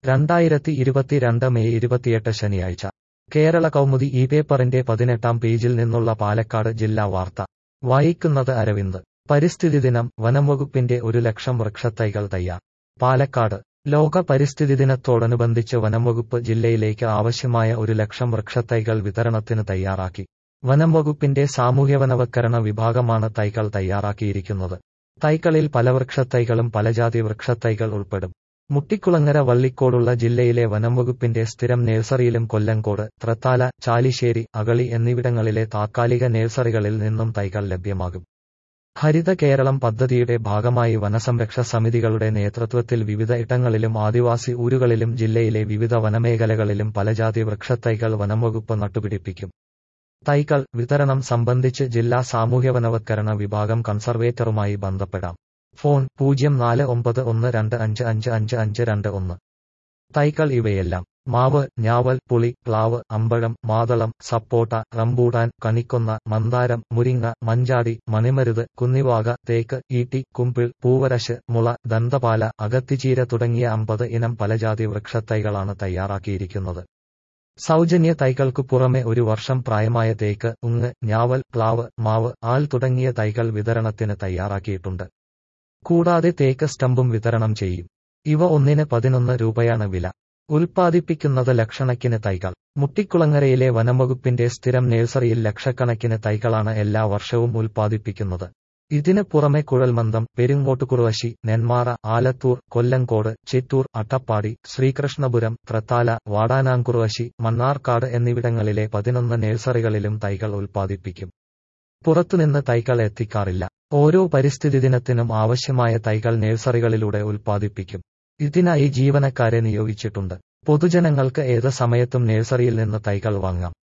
രണ്ടായിരത്തി ഇരുപത്തിരണ്ട് മെയ് ഇരുപത്തിയെട്ട് ശനിയാഴ്ച കേരള കൗമുദി ഈ പേപ്പറിന്റെ പതിനെട്ടാം പേജിൽ നിന്നുള്ള പാലക്കാട് ജില്ലാ വാർത്ത വായിക്കുന്നത് അരവിന്ദ് പരിസ്ഥിതി ദിനം വനംവകുപ്പിന്റെ ഒരു ലക്ഷം വൃക്ഷത്തൈകൾ തയ്യാർ പാലക്കാട് ലോക പരിസ്ഥിതി ദിനത്തോടനുബന്ധിച്ച് വനംവകുപ്പ് ജില്ലയിലേക്ക് ആവശ്യമായ ഒരു ലക്ഷം വൃക്ഷത്തൈകൾ വിതരണത്തിന് തയ്യാറാക്കി വനംവകുപ്പിന്റെ സാമൂഹ്യവനവത്കരണ വിഭാഗമാണ് തൈകൾ തയ്യാറാക്കിയിരിക്കുന്നത് തൈകളിൽ പല വൃക്ഷത്തൈകളും പലജാതി വൃക്ഷത്തൈകൾ ഉൾപ്പെടും മുട്ടിക്കുളങ്ങര വള്ളിക്കോടുള്ള ജില്ലയിലെ വനംവകുപ്പിന്റെ സ്ഥിരം നേഴ്സറിയിലും കൊല്ലങ്കോട് ത്രത്താല ചാലിശ്ശേരി അകളി എന്നിവിടങ്ങളിലെ താത്കാലിക നേഴ്സറികളിൽ നിന്നും തൈകൾ ലഭ്യമാകും ഹരിത കേരളം പദ്ധതിയുടെ ഭാഗമായി വനസംരക്ഷ സമിതികളുടെ നേതൃത്വത്തിൽ വിവിധ ഇടങ്ങളിലും ആദിവാസി ഊരുകളിലും ജില്ലയിലെ വിവിധ വനമേഖലകളിലും പലജാതി വൃക്ഷത്തൈകൾ വനംവകുപ്പ് നട്ടുപിടിപ്പിക്കും തൈകൾ വിതരണം സംബന്ധിച്ച് ജില്ലാ സാമൂഹ്യവനവത്കരണ വിഭാഗം കൺസർവേറ്ററുമായി ബന്ധപ്പെടാം ഫോൺ പൂജ്യം നാല് ഒമ്പത് ഒന്ന് രണ്ട് അഞ്ച് അഞ്ച് അഞ്ച് അഞ്ച് രണ്ട് ഒന്ന് തൈകൾ ഇവയെല്ലാം മാവ് ഞാവൽ പുളി പ്ലാവ് അമ്പഴം മാതളം സപ്പോട്ട റംബൂട്ടാൻ കണിക്കൊന്ന മന്ദാരം മുരിങ്ങ മഞ്ചാടി മണിമരുത് കുന്നിവാക തേക്ക് ഈട്ടി കുമ്പിൾ പൂവരശ് മുള ദന്തപാല അകത്തിച്ചീര തുടങ്ങിയ അമ്പത് ഇനം പലജാതി വൃക്ഷത്തൈകളാണ് തയ്യാറാക്കിയിരിക്കുന്നത് സൗജന്യ തൈകൾക്കു പുറമെ ഒരു വർഷം പ്രായമായ തേക്ക് ഉങ്ങ് ഞാവൽ പ്ലാവ് മാവ് ആൽ തുടങ്ങിയ തൈകൾ വിതരണത്തിന് തയ്യാറാക്കിയിട്ടുണ്ട് കൂടാതെ തേക്ക് സ്റ്റമ്പും വിതരണം ചെയ്യും ഇവ ഒന്നിന് പതിനൊന്ന് രൂപയാണ് വില ഉൽപ്പാദിപ്പിക്കുന്നത് ലക്ഷണക്കിന് തൈകൾ മുട്ടിക്കുളങ്ങരയിലെ വനംവകുപ്പിന്റെ സ്ഥിരം നേഴ്സറിയിൽ ലക്ഷക്കണക്കിന് തൈകളാണ് എല്ലാ വർഷവും ഉൽപ്പാദിപ്പിക്കുന്നത് ഇതിന് പുറമെ കുഴൽമന്ദം പെരുങ്ങോട്ടുകുറുവശി നെന്മാറ ആലത്തൂർ കൊല്ലങ്കോട് ചിറ്റൂർ അട്ടപ്പാടി ശ്രീകൃഷ്ണപുരം ത്രത്താല വാടാനാംകുറുവശി മണ്ണാർക്കാട് എന്നിവിടങ്ങളിലെ പതിനൊന്ന് നേഴ്സറികളിലും തൈകൾ ഉൽപ്പാദിപ്പിക്കും പുറത്തുനിന്ന് തൈകൾ എത്തിക്കാറില്ല ഓരോ പരിസ്ഥിതി ദിനത്തിനും ആവശ്യമായ തൈകൾ നേഴ്സറികളിലൂടെ ഉൽപ്പാദിപ്പിക്കും ഇതിനായി ജീവനക്കാരെ നിയോഗിച്ചിട്ടുണ്ട് പൊതുജനങ്ങൾക്ക് ഏത് സമയത്തും നേഴ്സറിയിൽ നിന്ന് തൈകൾ വാങ്ങാം